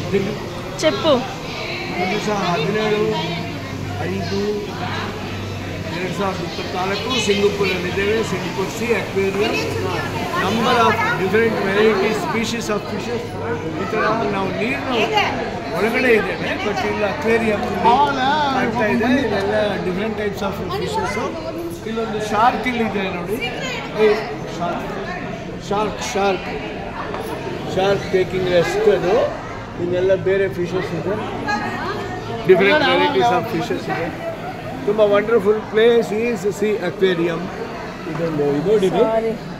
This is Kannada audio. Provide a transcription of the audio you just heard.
ದಿನ చెప్పు ದಿವಸ ಹದಿನೇಳು ಐದು ಎರಡು ಸಾವಿರದ ಇಪ್ಪತ್ನಾಲ್ಕು ಸಿಂಗಪುರಲ್ಲಿದ್ದೇವೆ Singapore sea aquarium number of different varieties species of fishes ಈ ಥರ ನಾವು ನೀರಿನ ಒಳಗಡೆ ಇದ್ದೇವೆ ಬಟ್ ಇಲ್ಲಿ ಅಕ್ವೇರಿಯಂ ಆಗ್ತಾ ಇದೆ ಇದೆಲ್ಲ ಡಿಫ್ರೆಂಟ್ ಟೈಪ್ಸ್ ಆಫ್ ಫಿಶಸ್ಸು ಇಲ್ಲೊಂದು ಶಾರ್ಕ್ ಇಲ್ಲಿದೆ ನೋಡಿ shark shark shark taking rest ಅದು ಇನ್ನೆಲ್ಲ ಬೇರೆ ಫಿಶಸ್ ಇದೆ ಡಿಫ್ರೆಂಟ್ ವೆರೈಟೀಸ್ ಆಫ್ ಫಿಶಸ್ ಇದೆ ತುಂಬ wonderful place is sea aquarium ಇದೊಂದು ಇದು ನೋಡಿ